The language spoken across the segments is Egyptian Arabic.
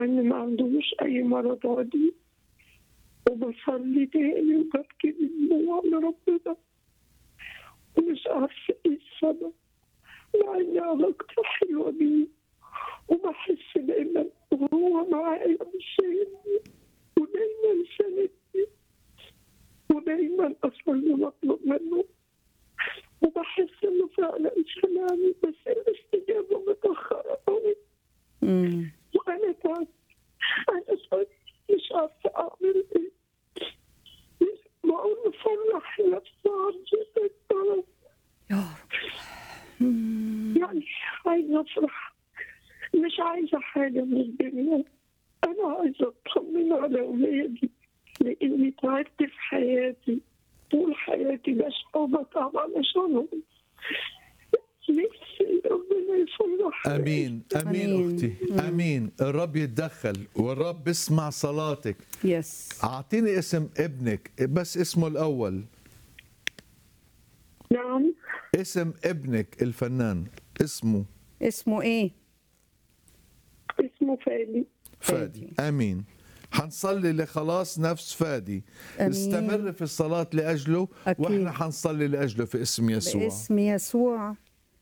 إن ما عندوش أي مرض عضوي وبصلي تاني وببكي بدموع لربنا ومش عارفة إيه السبب مع إن علاقتي حلوة بيه وبحس دايما وهو معايا مش شايلني ودايما ساندني ودايما أصلي وأطلب منه وبحس إنه فعلا سامعني بس الاستجابة متأخرة أوي مم. وأنا تعبت أنا صرت مش عارفة أعمل إيه بقول فرح نفسي عن الطلب يا رب مم. يعني عايزة أفرح مش عايزة حاجة من الدنيا أنا عايزة أطمن على أولادي لأني تعبت في حياتي طول حياتي بشقى وبتعب علشانهم نفسي ربنا يفرح امين امين آمين. اختي امين الرب يتدخل والرب يسمع صلاتك يس اعطيني اسم ابنك بس اسمه الاول نعم اسم ابنك الفنان اسمه اسمه ايه اسمه فادي فادي فادي. امين حنصلي لخلاص نفس فادي آمين. استمر في الصلاة لأجله أكيد. وإحنا حنصلي لأجله في اسم يسوع باسم يسوع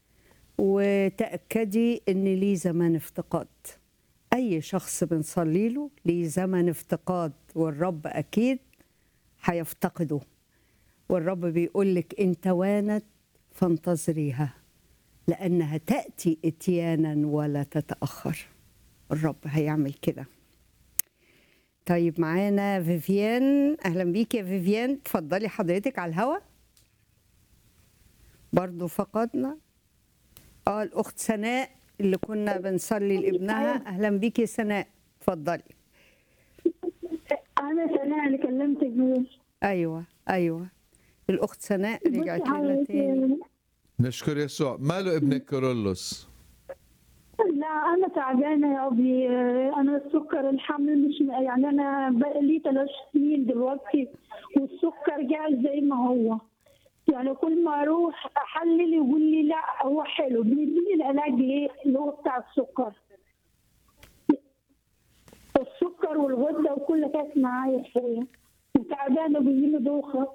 وتأكدي ان ليه زمان افتقاد اي شخص بنصلي له ليه زمن افتقاد والرب اكيد هيفتقده والرب بيقول لك ان توانت فانتظريها لانها تاتي اتيانا ولا تتاخر الرب هيعمل كده طيب معانا فيفيان اهلا بيك يا فيفيان تفضلي حضرتك على الهوا برضو فقدنا اه الاخت سناء اللي كنا بنصلي لابنها اهلا بيكي يا سناء اتفضلي أنا سناء اللي كلمتك بيه ايوه ايوه الاخت سناء رجعت بصي لنا تاني حضرتك، نشكر يسوع ماله ابنك كورولوس لا أنا تعبانة يا أبي أنا السكر الحمل مش يعني أنا بقى لي ثلاث سنين دلوقتي والسكر قاعد زي ما هو يعني كل ما أروح أحلل يقول لي لا هو حلو بيديني العلاج ليه اللي هو بتاع السكر السكر والغدة وكل كاس معايا شوية وتعبانة بيجيلي دوخة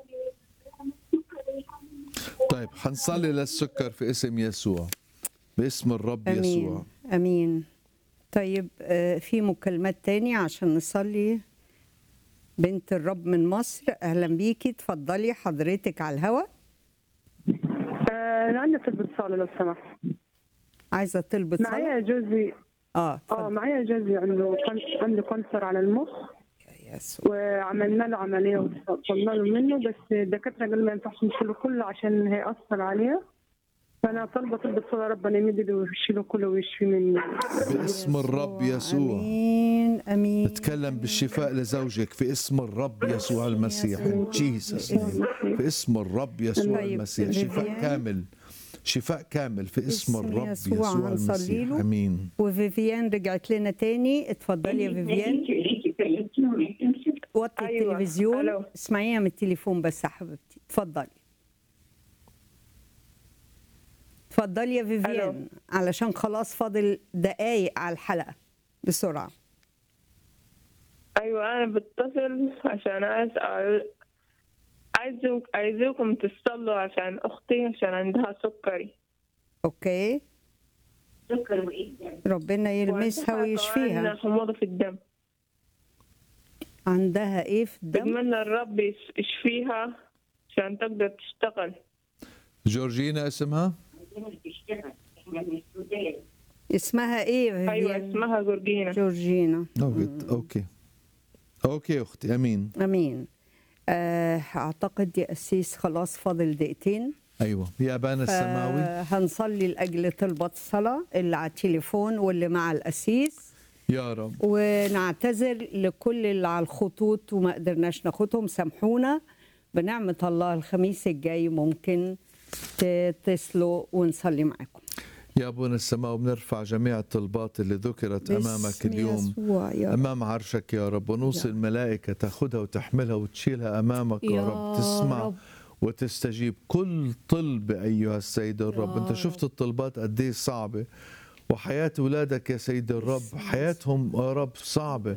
طيب حنصلي للسكر في اسم يسوع باسم الرب يسوع امين امين طيب آه، في مكالمات تاني عشان نصلي بنت الرب من مصر اهلا بيكي اتفضلي حضرتك على الهوا آه، أنا عندي طلبة صلاة لو سمحت عايزه تلبس صلاة؟ معايا جوزي اه اه اتفضل معايا جوزي عنده كان- عنده كانسر على المخ يا يسوع وعملنا له عملية وطلعنا له منه بس الدكاترة قالوا ما ينفعش نشيله كله عشان هيأثر عليه فأنا طالبة طلبة صلاة ربنا يمد ايده ويشيله كله ويشفي منه باسم الرب يسوع امين امين نتكلم بالشفاء لزوجك في اسم الرب يسوع المسيح جيسس في اسم الرب يسوع طيب، المسيح شفاء فيفيان. كامل شفاء كامل في اسم باسم الرب يسوع يسوع هنصلي المسيح له. امين وفيفيان رجعت لنا تاني اتفضلي يا فيفيان وطي أيوة. التلفزيون ألو. اسمعيها من التليفون بس يا حبيبتي اتفضلي اتفضلي يا فيفيان علشان خلاص فاضل دقايق على الحلقة بسرعة أيوة أنا بتصل عشان أسأل عايزوك عايزوكم تصلوا عشان أختي عشان عندها سكري اوكي ربنا يلمسها وعندها ويشفيها كمان حموضة في الدم عندها ايه في الدم بتمنى الرب يش- يشفيها عشان تقدر تشتغل جورجينا اسمها اسمها ايه يا أيوة فيفيان اسمها جورجينا جورجينا أوكي. اوكي اوكي اختي امين امين آه، اعتقد يا قسيس خلاص فاضل دقيقتين ايوه يا ابانا السماوي هنصلي لاجل طلبة الصلاة اللي على التليفون واللي مع القسيس يا رب ونعتذر لكل اللي على الخطوط وما قدرناش ناخدهم سامحونا بنعمة الله الخميس الجاي ممكن تتصلوا ونصلي معاكم يا ابونا السماء بنرفع جميع الطلبات اللي ذكرت امامك باسم اليوم يسوع يا رب. امام عرشك يا رب ونوصي الملائكه تاخذها وتحملها وتشيلها امامك يا, يا رب تسمع رب. وتستجيب كل طلب ايها السيد الرب يا انت شفت الطلبات قد ايه صعبه وحياة ولادك يا سيد الرب حياتهم يا رب صعبة